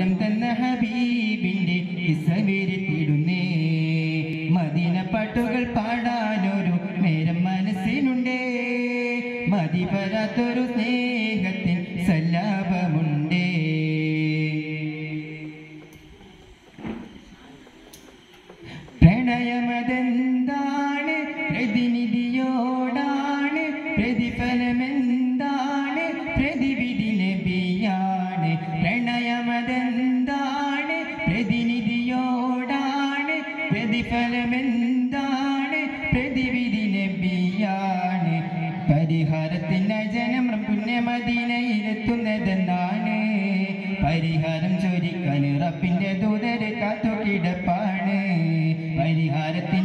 മധുരം തന്ന ഹബീബിന്റെ ഇസവിരുത്തിടുന്നേ മദീന പാട്ടുകൾ പാടാനൊരു നേരം മനസ്സിനുണ്ടേ മതി പരാത്തൊരു സ്നേഹത്തിൻ സല്ലാപമുണ്ടേ പ്രണയമതെന്താണ് പ്രതിനിധിയോടാണ് പ്രതിഫലമെന്താണ് പ്രതിവിധി നബിയാണ് പ്രണയമതെന്താണ് പ്രതിനിധിയോടാണ് പ്രതിഫലമെന്താണ് പ്രതിവിധി നബിയാണ് പരിഹാരത്തിനായി ജനം പുണ്യമദീനയിലെത്തുന്നതെന്താണ് പരിഹാരം ചോദിക്കാൻ റബ്ബിന്റെ ദൂതരെ കാത്തു കിടപ്പാണ് പരിഹാരത്തിന്